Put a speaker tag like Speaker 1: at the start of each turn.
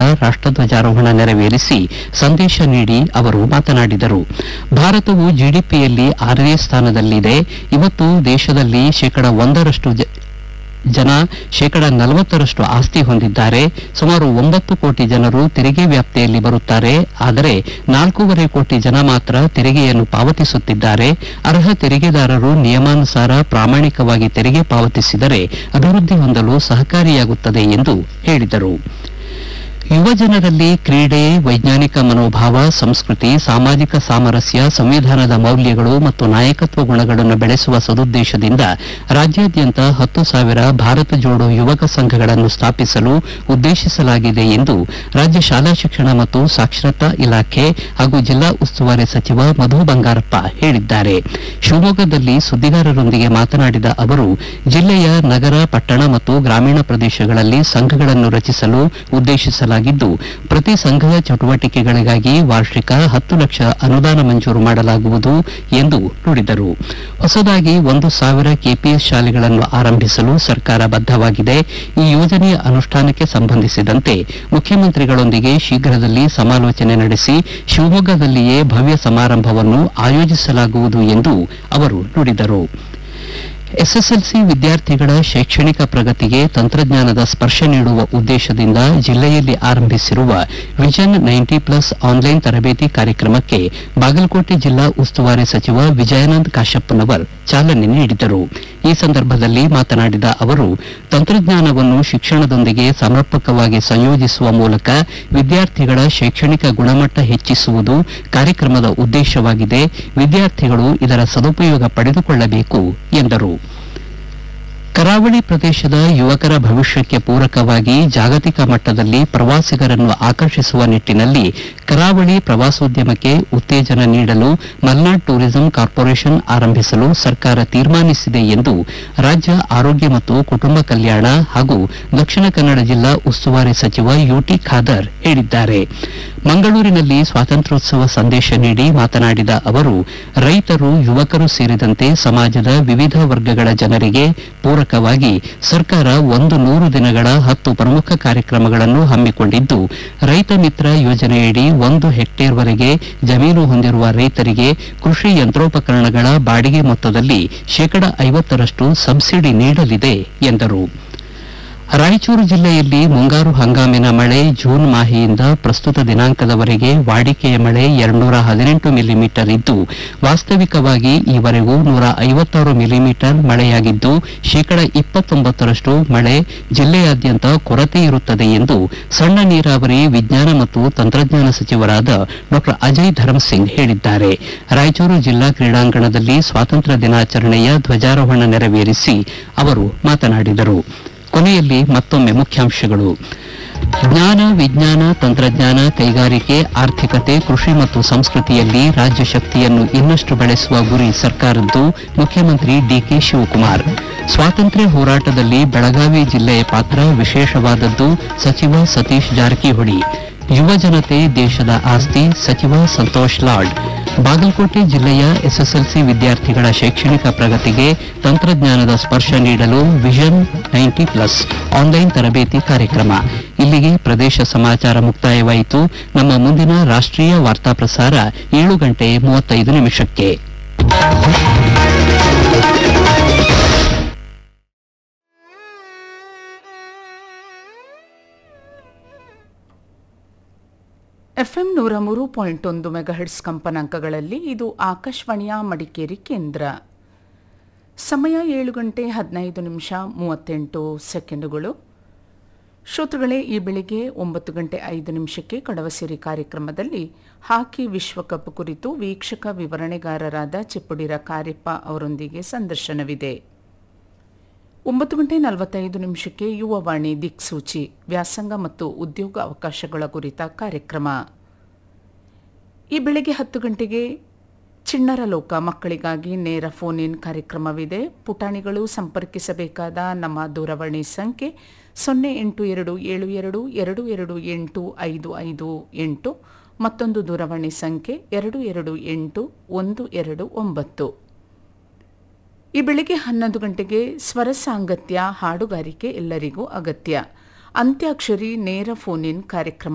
Speaker 1: ರಾಷ್ಟಧ್ವಜಾರೋಹಣ ನೆರವೇರಿಸಿ ಸಂದೇಶ ನೀಡಿ ಅವರು ಮಾತನಾಡಿದರು ಭಾರತವು ಜಿಡಿಪಿಯಲ್ಲಿ ಆರನೇ ಸ್ಥಾನದಲ್ಲಿದೆ ಇವತ್ತು ದೇಶದಲ್ಲಿ ಶೇಕಡ ಒಂದರಷ್ಟು ಜ- ಜನ ಶೇಕಡ ನಲವತ್ತರಷ್ಟು ಆಸ್ತಿ ಹೊಂದಿದ್ದಾರೆ ಸುಮಾರು ಒಂಬತ್ತು ಕೋಟಿ ಜನರು ತೆರಿಗೆ ವ್ಯಾಪ್ತಿಯಲ್ಲಿ ಬರುತ್ತಾರೆ ಆದರೆ ನಾಲ್ಕೂವರೆ ಕೋಟಿ ಜನ ಮಾತ್ರ ತೆರಿಗೆಯನ್ನು ಪಾವತಿಸುತ್ತಿದ್ದಾರೆ ಅರ್ಹ ತೆರಿಗೆದಾರರು ನಿಯಮಾನುಸಾರ ಪ್ರಾಮಾಣಿಕವಾಗಿ ತೆರಿಗೆ ಪಾವತಿಸಿದರೆ ಅಭಿವೃದ್ಧಿ ಹೊಂದಲು ಸಹಕಾರಿಯಾಗುತ್ತದೆ ಎಂದು ಹೇಳಿದರು ಯುವ ಜನರಲ್ಲಿ ಕ್ರೀಡೆ ವೈಜ್ಞಾನಿಕ ಮನೋಭಾವ ಸಂಸ್ಕೃತಿ ಸಾಮಾಜಿಕ ಸಾಮರಸ್ಯ ಸಂವಿಧಾನದ ಮೌಲ್ಯಗಳು ಮತ್ತು ನಾಯಕತ್ವ ಗುಣಗಳನ್ನು ಬೆಳೆಸುವ ಸದುದ್ದೇಶದಿಂದ ರಾಜ್ಯಾದ್ಯಂತ ಹತ್ತು ಸಾವಿರ ಭಾರತ ಜೋಡೋ ಯುವಕ ಸಂಘಗಳನ್ನು ಸ್ಥಾಪಿಸಲು ಉದ್ದೇಶಿಸಲಾಗಿದೆ ಎಂದು ರಾಜ್ಯ ಶಾಲಾ ಶಿಕ್ಷಣ ಮತ್ತು ಸಾಕ್ಷರತಾ ಇಲಾಖೆ ಹಾಗೂ ಜಿಲ್ಲಾ ಉಸ್ತುವಾರಿ ಸಚಿವ ಮಧು ಬಂಗಾರಪ್ಪ ಹೇಳಿದ್ದಾರೆ ಶಿವಮೊಗ್ಗದಲ್ಲಿ ಸುದ್ದಿಗಾರರೊಂದಿಗೆ ಮಾತನಾಡಿದ ಅವರು ಜಿಲ್ಲೆಯ ನಗರ ಪಟ್ಟಣ ಮತ್ತು ಗ್ರಾಮೀಣ ಪ್ರದೇಶಗಳಲ್ಲಿ ಸಂಘಗಳನ್ನು ರಚಿಸಲು ಉದ್ದೇಶಿಸಲಾಗಿದ್ದು ಪ್ರತಿ ಸಂಘದ ಚಟುವಟಿಕೆಗಳಿಗಾಗಿ ವಾರ್ಷಿಕ ಹತ್ತು ಲಕ್ಷ ಅನುದಾನ ಮಂಜೂರು ಮಾಡಲಾಗುವುದು ಎಂದು ನುಡಿದರು ಹೊಸದಾಗಿ ಒಂದು ಸಾವಿರ ಕೆಪಿಎಸ್ ಶಾಲೆಗಳನ್ನು ಆರಂಭಿಸಲು ಸರ್ಕಾರ ಬದ್ಧವಾಗಿದೆ ಈ ಯೋಜನೆಯ ಅನುಷ್ಠಾನಕ್ಕೆ ಸಂಬಂಧಿಸಿದಂತೆ ಮುಖ್ಯಮಂತ್ರಿಗಳೊಂದಿಗೆ ಶೀಘ್ರದಲ್ಲಿ ಸಮಾಲೋಚನೆ ನಡೆಸಿ ಶಿವಮೊಗ್ಗದಲ್ಲಿಯೇ ಭವ್ಯ ಸಮಾರಂಭವನ್ನು ಆಯೋಜಿಸಲಾಗುವುದು ಎಂದು ಅವರು ನುಡಿದರು ಎಸ್ಎಸ್ಎಲ್ಸಿ ವಿದ್ಯಾರ್ಥಿಗಳ ಶೈಕ್ಷಣಿಕ ಪ್ರಗತಿಗೆ ತಂತ್ರಜ್ಞಾನದ ಸ್ಪರ್ಶ ನೀಡುವ ಉದ್ದೇಶದಿಂದ ಜಿಲ್ಲೆಯಲ್ಲಿ ಆರಂಭಿಸಿರುವ ವಿಷನ್ ನೈಂಟಿ ಪ್ಲಸ್ ಆನ್ಲೈನ್ ತರಬೇತಿ ಕಾರ್ಯಕ್ರಮಕ್ಕೆ ಬಾಗಲಕೋಟೆ ಜಿಲ್ಲಾ ಉಸ್ತುವಾರಿ ಸಚಿವ ವಿಜಯಾನಂದ್ ಕಾಶಪ್ಪನವರ್ ಚಾಲನೆ ನೀಡಿದರು ಈ ಸಂದರ್ಭದಲ್ಲಿ ಮಾತನಾಡಿದ ಅವರು ತಂತ್ರಜ್ಞಾನವನ್ನು ಶಿಕ್ಷಣದೊಂದಿಗೆ ಸಮರ್ಪಕವಾಗಿ ಸಂಯೋಜಿಸುವ ಮೂಲಕ ವಿದ್ಯಾರ್ಥಿಗಳ ಶೈಕ್ಷಣಿಕ ಗುಣಮಟ್ಟ ಹೆಚ್ಚಿಸುವುದು ಕಾರ್ಯಕ್ರಮದ ಉದ್ದೇಶವಾಗಿದೆ ವಿದ್ಯಾರ್ಥಿಗಳು ಇದರ ಸದುಪಯೋಗ ಪಡೆದುಕೊಳ್ಳಬೇಕು ಎಂದರು ಕರಾವಳಿ ಪ್ರದೇಶದ ಯುವಕರ ಭವಿಷ್ಯಕ್ಕೆ ಪೂರಕವಾಗಿ ಜಾಗತಿಕ ಮಟ್ಟದಲ್ಲಿ ಪ್ರವಾಸಿಗರನ್ನು ಆಕರ್ಷಿಸುವ ನಿಟ್ಟಿನಲ್ಲಿ ಕರಾವಳಿ ಪ್ರವಾಸೋದ್ಯಮಕ್ಕೆ ಉತ್ತೇಜನ ನೀಡಲು ಮಲ್ನಾಡ್ ಟೂರಿಸಂ ಕಾರ್ಪೊರೇಷನ್ ಆರಂಭಿಸಲು ಸರ್ಕಾರ ತೀರ್ಮಾನಿಸಿದೆ ಎಂದು ರಾಜ್ಯ ಆರೋಗ್ಯ ಮತ್ತು ಕುಟುಂಬ ಕಲ್ಯಾಣ ಹಾಗೂ ದಕ್ಷಿಣ ಕನ್ನಡ ಜಿಲ್ಲಾ ಉಸ್ತುವಾರಿ ಸಚಿವ ಯುಟಿ ಖಾದರ್ ಹೇಳಿದ್ದಾರೆ ಮಂಗಳೂರಿನಲ್ಲಿ ಸ್ವಾತಂತ್ರ್ಯೋತ್ಸವ ಸಂದೇಶ ನೀಡಿ ಮಾತನಾಡಿದ ಅವರು ರೈತರು ಯುವಕರು ಸೇರಿದಂತೆ ಸಮಾಜದ ವಿವಿಧ ವರ್ಗಗಳ ಜನರಿಗೆ ಪೂರಕವಾಗಿ ಸರ್ಕಾರ ಒಂದು ನೂರು ದಿನಗಳ ಹತ್ತು ಪ್ರಮುಖ ಕಾರ್ಯಕ್ರಮಗಳನ್ನು ಹಮ್ಮಿಕೊಂಡಿದ್ದು ರೈತ ಮಿತ್ರ ಯೋಜನೆಯಡಿ ಒಂದು ಹೆಕ್ಟೇರ್ವರೆಗೆ ಜಮೀನು ಹೊಂದಿರುವ ರೈತರಿಗೆ ಕೃಷಿ ಯಂತ್ರೋಪಕರಣಗಳ ಬಾಡಿಗೆ ಮೊತ್ತದಲ್ಲಿ ಶೇಕಡ ಐವತ್ತರಷ್ಟು ಸಬ್ಸಿಡಿ ನೀಡಲಿದೆ ಎಂದರು ರಾಯಚೂರು ಜಿಲ್ಲೆಯಲ್ಲಿ ಮುಂಗಾರು ಹಂಗಾಮಿನ ಮಳೆ ಜೂನ್ ಮಾಹೆಯಿಂದ ಪ್ರಸ್ತುತ ದಿನಾಂಕದವರೆಗೆ ವಾಡಿಕೆಯ ಮಳೆ ಎರಡ್ನೂರ ಹದಿನೆಂಟು ಮಿಲಿಮೀಟರ್ ಇದ್ದು ವಾಸ್ತವಿಕವಾಗಿ ಈವರೆಗೂ ನೂರ ಐವತ್ತಾರು ಮಿಲಿಮೀಟರ್ ಮಳೆಯಾಗಿದ್ದು ಶೇಕಡ ಇಪ್ಪತ್ತೊಂಬತ್ತರಷ್ಟು ಮಳೆ ಜಿಲ್ಲೆಯಾದ್ಯಂತ ಕೊರತೆ ಇರುತ್ತದೆ ಎಂದು ಸಣ್ಣ ನೀರಾವರಿ ವಿಜ್ಞಾನ ಮತ್ತು ತಂತ್ರಜ್ಞಾನ ಸಚಿವರಾದ ಡಾ ಅಜಯ್ ಧರ್ಮಸಿಂಗ್ ಹೇಳಿದ್ದಾರೆ ರಾಯಚೂರು ಜಿಲ್ಲಾ ಕ್ರೀಡಾಂಗಣದಲ್ಲಿ ಸ್ವಾತಂತ್ರ್ಯ ದಿನಾಚರಣೆಯ ಧ್ವಜಾರೋಹಣ ನೆರವೇರಿಸಿ ಅವರು ಮಾತನಾಡಿದರು ಕೊನೆಯಲ್ಲಿ ಮತ್ತೊಮ್ಮೆ ಮುಖ್ಯಾಂಶಗಳು ಜ್ಞಾನ ವಿಜ್ಞಾನ ತಂತ್ರಜ್ಞಾನ ಕೈಗಾರಿಕೆ ಆರ್ಥಿಕತೆ ಕೃಷಿ ಮತ್ತು ಸಂಸ್ಕೃತಿಯಲ್ಲಿ ರಾಜ್ಯ ಶಕ್ತಿಯನ್ನು ಇನ್ನಷ್ಟು ಬೆಳೆಸುವ ಗುರಿ ಸರ್ಕಾರದ್ದು ಮುಖ್ಯಮಂತ್ರಿ ಡಿಕೆ ಶಿವಕುಮಾರ್ ಸ್ವಾತಂತ್ರ್ಯ ಹೋರಾಟದಲ್ಲಿ ಬೆಳಗಾವಿ ಜಿಲ್ಲೆಯ ಪಾತ್ರ ವಿಶೇಷವಾದದ್ದು ಸಚಿವ ಸತೀಶ್ ಜಾರಕಿಹೊಳಿ ಯುವ ಜನತೆ ದೇಶದ ಆಸ್ತಿ ಸಚಿವ ಸಂತೋಷ್ ಲಾಡ್ ಬಾಗಲಕೋಟೆ ಜಿಲ್ಲೆಯ ಎಸ್ಎಸ್ಎಲ್ಸಿ ವಿದ್ಯಾರ್ಥಿಗಳ ಶೈಕ್ಷಣಿಕ ಪ್ರಗತಿಗೆ ತಂತ್ರಜ್ಞಾನದ ಸ್ಪರ್ಶ ನೀಡಲು ವಿಷನ್ ನೈಂಟಿ ಪ್ಲಸ್ ಆನ್ಲೈನ್ ತರಬೇತಿ ಕಾರ್ಯಕ್ರಮ ಇಲ್ಲಿಗೆ ಪ್ರದೇಶ ಸಮಾಚಾರ ಮುಕ್ತಾಯವಾಯಿತು ನಮ್ಮ ಮುಂದಿನ ರಾಷ್ಟ್ರೀಯ ವಾರ್ತಾ ಪ್ರಸಾರ ಏಳು ಗಂಟೆ ಮೂವತ್ತೈದು ನಿಮಿಷಕ್ಕೆ
Speaker 2: ಎಫ್ಎಂ ನೂರ ಮೂರು ಪಾಯಿಂಟ್ ಒಂದು ಮೆಗಾಹೆಟ್ಸ್ ಕಂಪನಾಂಕಗಳಲ್ಲಿ ಇದು ಆಕಾಶವಾಣಿಯ ಮಡಿಕೇರಿ ಕೇಂದ್ರ ಸಮಯ ಏಳು ಗಂಟೆ ಹದಿನೈದು ನಿಮಿಷ ಮೂವತ್ತೆಂಟು ಸೆಕೆಂಡುಗಳು ಶ್ರೋತೃಗಳೇ ಈ ಬೆಳಿಗ್ಗೆ ಒಂಬತ್ತು ಗಂಟೆ ಐದು ನಿಮಿಷಕ್ಕೆ ಕಡವಸಿರಿ ಕಾರ್ಯಕ್ರಮದಲ್ಲಿ ಹಾಕಿ ವಿಶ್ವಕಪ್ ಕುರಿತು ವೀಕ್ಷಕ ವಿವರಣೆಗಾರರಾದ ಚಿಪ್ಪುಡಿರ ಕಾರ್ಯಪ್ಪ ಅವರೊಂದಿಗೆ ಸಂದರ್ಶನವಿದೆ ಒಂಬತ್ತು ಗಂಟೆ ನಲವತ್ತೈದು ನಿಮಿಷಕ್ಕೆ ಯುವವಾಣಿ ದಿಕ್ಸೂಚಿ ವ್ಯಾಸಂಗ ಮತ್ತು ಉದ್ಯೋಗ ಅವಕಾಶಗಳ ಕುರಿತ ಕಾರ್ಯಕ್ರಮ ಈ ಬೆಳಗ್ಗೆ ಹತ್ತು ಗಂಟೆಗೆ ಚಿಣ್ಣರ ಲೋಕ ಮಕ್ಕಳಿಗಾಗಿ ನೇರ ಫೋನ್ ಇನ್ ಕಾರ್ಯಕ್ರಮವಿದೆ ಪುಟಾಣಿಗಳು ಸಂಪರ್ಕಿಸಬೇಕಾದ ನಮ್ಮ ದೂರವಾಣಿ ಸಂಖ್ಯೆ ಸೊನ್ನೆ ಎಂಟು ಎರಡು ಏಳು ಎರಡು ಎರಡು ಎರಡು ಎಂಟು ಐದು ಐದು ಎಂಟು ಮತ್ತೊಂದು ದೂರವಾಣಿ ಸಂಖ್ಯೆ ಎರಡು ಎರಡು ಎಂಟು ಒಂದು ಎರಡು ಒಂಬತ್ತು ಈ ಬೆಳಿಗ್ಗೆ ಹನ್ನೊಂದು ಗಂಟೆಗೆ ಸ್ವರ ಸಾಂಗತ್ಯ ಹಾಡುಗಾರಿಕೆ ಎಲ್ಲರಿಗೂ ಅಗತ್ಯ ಅಂತ್ಯಾಕ್ಷರಿ ನೇರ ಫೋನ್ ಇನ್ ಕಾರ್ಯಕ್ರಮ